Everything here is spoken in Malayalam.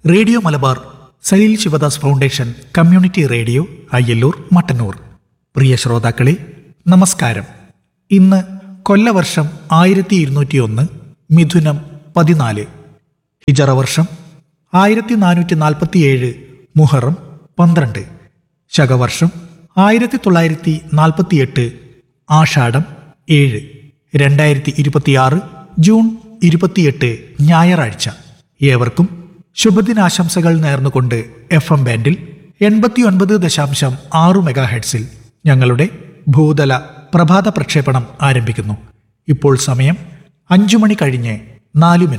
radio Malabar Saleel Sivadas foundation community radio Ayyalloor Mattannur പ്രിയ ശ്രോതാക്കളെ നമസ്കാരം ഇന്ന് കൊല്ലവർഷം ആയിരത്തി ഇരുന്നൂറ്റി ഒന്ന് മിഥുനം പതിനാല് ഹിജറ വർഷം ആയിരത്തി നാനൂറ്റി നാൽപ്പത്തിയേഴ് മുഹറം പന്ത്രണ്ട് ശകവർഷം ആയിരത്തി തൊള്ളായിരത്തി നാൽപ്പത്തിയെട്ട് ആഷാഢം ഏഴ് രണ്ടായിരത്തി ഇരുപത്തിയാറ് ജൂൺ ഇരുപത്തിയെട്ട് ഞായറാഴ്ച ഏവർക്കും ശുഭദിനാശംസകൾ നേർന്നുകൊണ്ട് എഫ് എം ബാൻഡിൽ എൺപത്തിയൊൻപത് ദശാംശം ആറ് മെഗാ ഹെഡ്സിൽ ഞങ്ങളുടെ ഭൂതല പ്രഭാത പ്രക്ഷേപണം ആരംഭിക്കുന്നു ഇപ്പോൾ സമയം അഞ്ചു മണി കഴിഞ്ഞ് നാലു മിനിറ്റ്